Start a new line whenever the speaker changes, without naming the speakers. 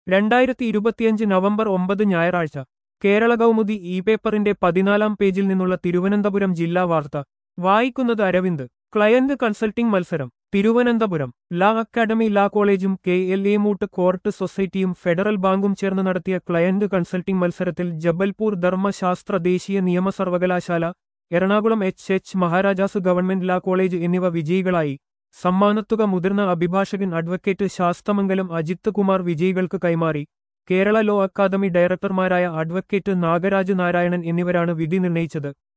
രണ്ടായിരത്തി ഇരുപത്തിയഞ്ച് നവംബർ ഒമ്പത് ഞായറാഴ്ച കേരള കൗമുദി ഇ പേപ്പറിന്റെ പതിനാലാം പേജിൽ നിന്നുള്ള തിരുവനന്തപുരം ജില്ലാ വാർത്ത വായിക്കുന്നത് അരവിന്ദ് ക്ലയന്റ് കൺസൾട്ടിംഗ് മത്സരം തിരുവനന്തപുരം ലാ അക്കാദമി ലാ കോളേജും K L A moot court സൊസൈറ്റിയും ഫെഡറൽ ബാങ്കും ചേർന്ന് നടത്തിയ ക്ലയന്റ് കൺസൾട്ടിംഗ് മത്സരത്തിൽ ജബൽപൂർ ധർമ്മശാസ്ത്ര ദേശീയ നിയമ സർവകലാശാല Ernakulam H H Maharaja's government law college എന്നിവ വിജയികളായി സമ്മാനത്തുക മുതിർന്ന അഭിഭാഷകൻ അഡ്വക്കേറ്റ് ശാസ്തമംഗലം അജിത്ത് കുമാർ വിജയികൾക്ക് കൈമാറി കേരള ലോ അക്കാദമി ഡയറക്ടർമാരായ അഡ്വക്കേറ്റ് നാഗരാജ് നാരായണൻ എന്നിവരാണ് വിധി നിർണയിച്ചത്